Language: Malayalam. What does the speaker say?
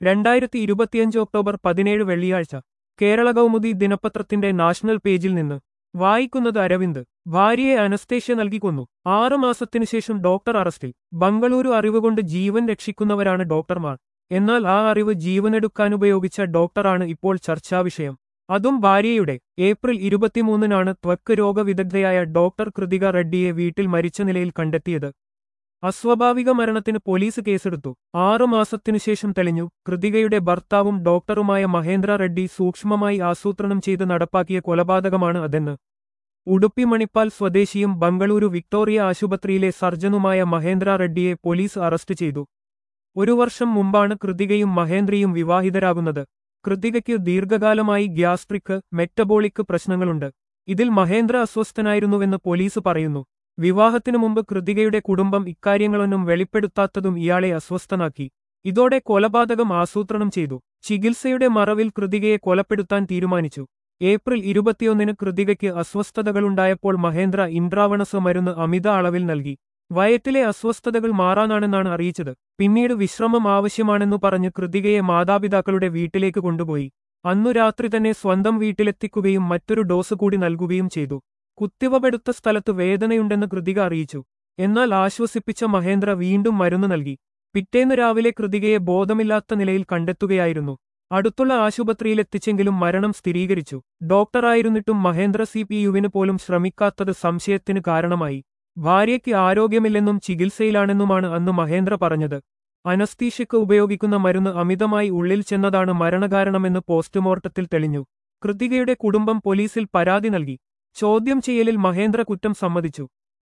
രണ്ടായിരത്തി ഇരുപത്തിയഞ്ച് ഒക്ടോബർ പതിനേഴ് വെള്ളിയാഴ്ച കേരള കൗമുദി ദിനപത്രത്തിന്റെ നാഷണൽ പേജിൽ നിന്ന് വായിക്കുന്നത് അരവിന്ദ് ഭാര്യയെ അനസ്തേഷ്യ നൽകി കൊന്നു ആറു മാസത്തിനു ശേഷം ഡോക്ടർ അറസ്റ്റിൽ ബംഗളൂരു അറിവുകൊണ്ട് ജീവൻ രക്ഷിക്കുന്നവരാണ് ഡോക്ടർമാർ എന്നാൽ ആ അറിവ് ജീവനെടുക്കാനുപയോഗിച്ച ഡോക്ടറാണ് ഇപ്പോൾ ചർച്ചാവിഷയം അതും ഭാര്യയുടെ ഏപ്രിൽ ഇരുപത്തിമൂന്നിനാണ് ത്വക്ക് രോഗവിദഗ്ധയായ ഡോക്ടർ കൃതിക റെഡ്ഡിയെ വീട്ടിൽ മരിച്ച നിലയിൽ കണ്ടെത്തിയത് അസ്വാഭാവിക മരണത്തിന് പോലീസ് കേസെടുത്തു ആറു മാസത്തിനുശേഷം തെളിഞ്ഞു കൃതികയുടെ ഭർത്താവും ഡോക്ടറുമായ മഹേന്ദ്ര റെഡ്ഡി സൂക്ഷ്മമായി ആസൂത്രണം ചെയ്ത് നടപ്പാക്കിയ കൊലപാതകമാണ് അതെന്ന് ഉടുപ്പി മണിപ്പാൽ സ്വദേശിയും ബംഗളൂരു വിക്ടോറിയ ആശുപത്രിയിലെ സർജനുമായ മഹേന്ദ്ര റെഡ്ഡിയെ പോലീസ് അറസ്റ്റ് ചെയ്തു ഒരു വർഷം മുമ്പാണ് കൃതികയും മഹേന്ദ്രയും വിവാഹിതരാകുന്നത് കൃതികയ്ക്ക് ദീർഘകാലമായി ഗ്യാസ്ട്രിക് മെറ്റബോളിക് പ്രശ്നങ്ങളുണ്ട് ഇതിൽ മഹേന്ദ്ര അസ്വസ്ഥനായിരുന്നുവെന്ന് പോലീസ് പറയുന്നു വിവാഹത്തിനു മുമ്പ് കൃതികയുടെ കുടുംബം ഇക്കാര്യങ്ങളൊന്നും വെളിപ്പെടുത്താത്തതും ഇയാളെ അസ്വസ്ഥനാക്കി ഇതോടെ കൊലപാതകം ആസൂത്രണം ചെയ്തു ചികിത്സയുടെ മറവിൽ കൃതികയെ കൊലപ്പെടുത്താൻ തീരുമാനിച്ചു ഏപ്രിൽ ഇരുപത്തിയൊന്നിന് കൃതികയ്ക്ക് അസ്വസ്ഥതകളുണ്ടായപ്പോൾ മഹേന്ദ്ര ഇൻട്രാവണസ് മരുന്ന് അമിത അളവിൽ നൽകി വയറ്റിലെ അസ്വസ്ഥതകൾ മാറാനാണെന്നാണ് അറിയിച്ചത് പിന്നീട് വിശ്രമം ആവശ്യമാണെന്നു പറഞ്ഞ് കൃതികയെ മാതാപിതാക്കളുടെ വീട്ടിലേക്ക് കൊണ്ടുപോയി അന്നു രാത്രി തന്നെ സ്വന്തം വീട്ടിലെത്തിക്കുകയും മറ്റൊരു ഡോസ് കൂടി നൽകുകയും ചെയ്തു കുത്തിവപ്പെടുത്ത സ്ഥലത്ത് വേദനയുണ്ടെന്ന് കൃതിക അറിയിച്ചു എന്നാൽ ആശ്വസിപ്പിച്ച മഹേന്ദ്ര വീണ്ടും മരുന്ന് നൽകി പിറ്റേന്ന് രാവിലെ കൃതികയെ ബോധമില്ലാത്ത നിലയിൽ കണ്ടെത്തുകയായിരുന്നു അടുത്തുള്ള ആശുപത്രിയിലെത്തിച്ചെങ്കിലും മരണം സ്ഥിരീകരിച്ചു ഡോക്ടറായിരുന്നിട്ടും മഹേന്ദ്ര സി പി യുവിന് പോലും ശ്രമിക്കാത്തത് സംശയത്തിന് കാരണമായി ഭാര്യയ്ക്ക് ആരോഗ്യമില്ലെന്നും ചികിത്സയിലാണെന്നുമാണ് അന്ന് മഹേന്ദ്ര പറഞ്ഞത് അനസ്തീഷ്യക്ക് ഉപയോഗിക്കുന്ന മരുന്ന് അമിതമായി ഉള്ളിൽ ചെന്നതാണ് മരണകാരണമെന്ന് പോസ്റ്റ്മോർട്ടത്തിൽ തെളിഞ്ഞു കൃതികയുടെ കുടുംബം പോലീസിൽ പരാതി നൽകി ചോദ്യം ചെയ്യലിൽ മഹേന്ദ്ര കുറ്റം സമ്മതിച്ചു